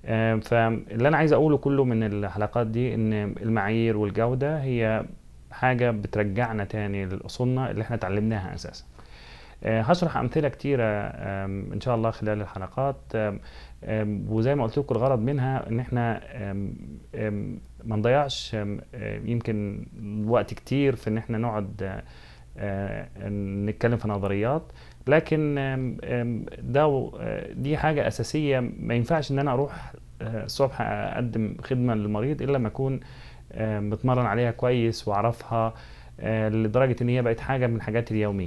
آه، فاللي انا عايز اقوله كله من الحلقات دي ان المعايير والجوده هي حاجه بترجعنا تاني لاصولنا اللي احنا اتعلمناها اساسا آه، هشرح امثله كتيره آم، ان شاء الله خلال الحلقات آم، آم، وزي ما قلت لكم الغرض منها ان احنا آم، آم، ما نضيعش آم، آه، يمكن وقت كتير في ان احنا نقعد آه، آه، نتكلم في نظريات لكن آم، آم، ده و- آه، دي حاجة أساسية ما ينفعش إن أنا أروح آه، الصبح أقدم خدمة للمريض إلا لما أكون آه، متمرن عليها كويس وأعرفها آه، لدرجة إن هي بقت حاجة من الحاجات اليومية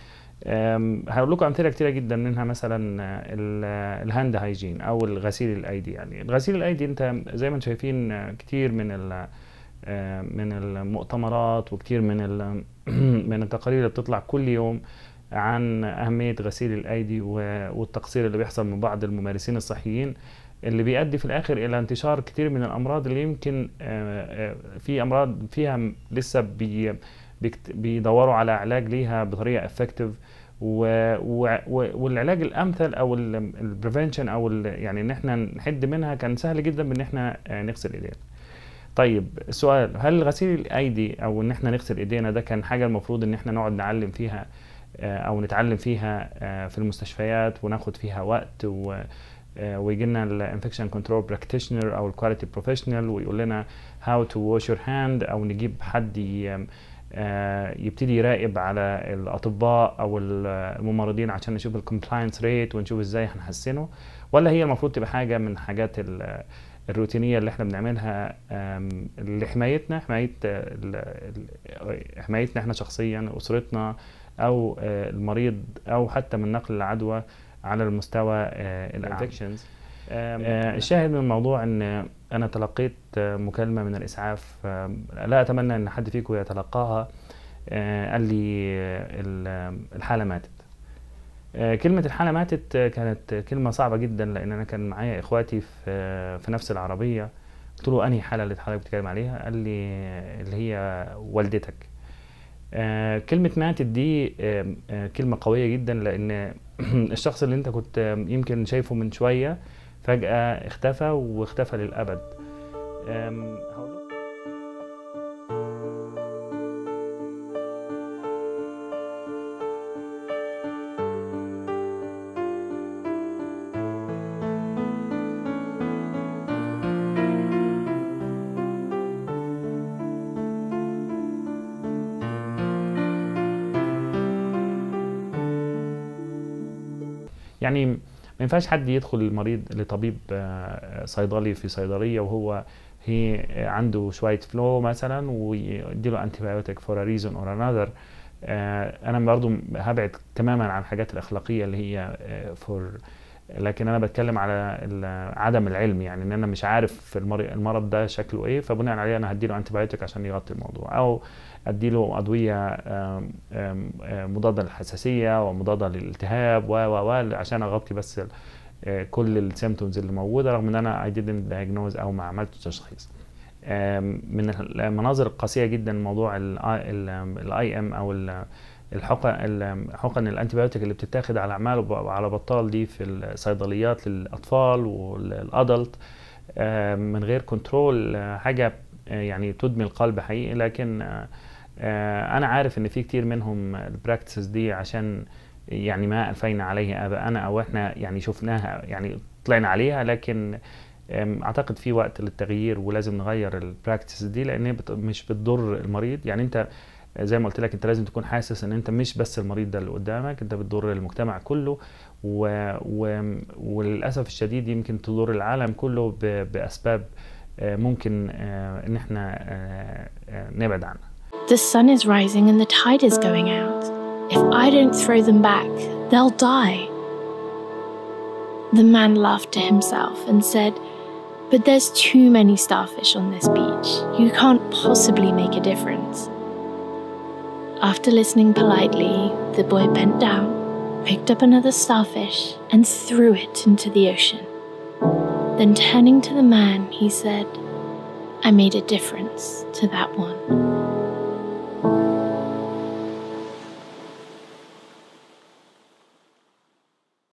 أم، هقول لكم امثله كتيره جدا منها مثلا آه، ال- آه، الهاند هايجين او الغسيل الايدي يعني الغسيل الايدي انت زي ما انتم شايفين آه، كتير من ال- آه، من المؤتمرات وكتير من ال- من التقارير اللي بتطلع كل يوم عن اهميه غسيل الايدي و- والتقصير اللي بيحصل من بعض الممارسين الصحيين اللي بيؤدي في الاخر الى انتشار كتير من الامراض اللي يمكن آه، آه، في امراض فيها م- لسه بي بيكت- بيدوروا على علاج ليها بطريقه افكتيف و... و... و- والعلاج الامثل او البريفنشن او ال... يعني ان احنا نحد منها كان سهل جدا بان احنا آه، نغسل ايدينا طيب السؤال هل غسيل الايدي او ان احنا نغسل ايدينا ده كان حاجه المفروض ان احنا نقعد نعلم فيها آه، او نتعلم فيها آه، في المستشفيات وناخد فيها وقت و ويجي لنا الانفكشن كنترول براكتيشنر او الكواليتي بروفيشنال ويقول لنا هاو تو واش يور هاند او نجيب حد ي- آه، يبتدي يراقب على الاطباء او ال- الممرضين عشان نشوف الكومبلاينس ريت ونشوف ازاي هنحسنه ولا هي المفروض تبقى حاجه من حاجات ال- الروتينيه اللي احنا بنعملها آم، لحمايتنا حمايه ال- ال- حمايتنا احنا شخصيا اسرتنا او آه، المريض او حتى من نقل العدوى على المستوى الانفكشنز الشاهد من الموضوع ان انا تلقيت آه، مكالمه من الاسعاف آه، لا اتمنى ان حد فيكم يتلقاها آه، قال لي آه، ال- الحاله ماتت آه، كلمة الحالة ماتت آه، كانت كلمة صعبة جدا لأن أنا كان معايا إخواتي في آه، في نفس العربية قلت له أنهي حالة اللي حضرتك بتتكلم عليها؟ قال لي آه، اللي هي والدتك. آه، كلمة ماتت دي آه، آه، كلمة قوية جدا لأن الشخص اللي أنت كنت آه، يمكن شايفه من شوية فجأة اختفى واختفى للأبد. آم، هقول لكم يعني ما ينفعش حد يدخل المريض لطبيب آه، صيدلي في صيدليه وهو هي عنده شويه فلو مثلا ويديله انتي بايوتيك فور ا ريزون اور انذر انا برضو هبعد تماما عن الحاجات الاخلاقيه اللي هي فور لكن انا بتكلم على ال- عدم العلم يعني ان انا مش عارف المري- المرض ده شكله ايه فبناء عليه انا هديله انتي بايوتيك عشان يغطي الموضوع او اديله ادويه آم، آم، آم، مضاده للحساسيه ومضاده للالتهاب و و و عشان اغطي بس ال- آه، كل السيمتومز اللي موجوده رغم ان انا اي didn't diagnose او ما عملتش تشخيص آم، من المناظر القاسيه جدا موضوع الاي ام او ال- الحقن الحقن الانتيبيوتيك اللي بتتاخد على اعمال وعلى بطال دي في الصيدليات للاطفال والادلت من غير كنترول حاجه آه، يعني تدمي القلب حقيقي لكن آه، آه، انا عارف ان في كتير منهم البراكتسز دي عشان يعني ما الفينا عليه اباءنا او احنا يعني شفناها يعني طلعنا عليها لكن آم، اعتقد في وقت للتغيير ولازم نغير البراكتسز دي لان هي بت- مش بتضر المريض يعني انت زي ما قلت لك انت لازم تكون حاسس ان انت مش بس المريض ده اللي قدامك انت بتضر المجتمع كله و... و... وللاسف الشديد يمكن تضر العالم كله ب... باسباب آه، ممكن آه، ان احنا آه، آه، نبعد عنها The sun is rising and the tide is going out. If I don't throw them back, they'll die. The man laughed to himself and said, But there's too many starfish on this beach. You can't possibly make a difference. After listening politely, the boy bent down, picked up another starfish, and threw it into the ocean. Then turning to the man, he said, I made a difference to that one.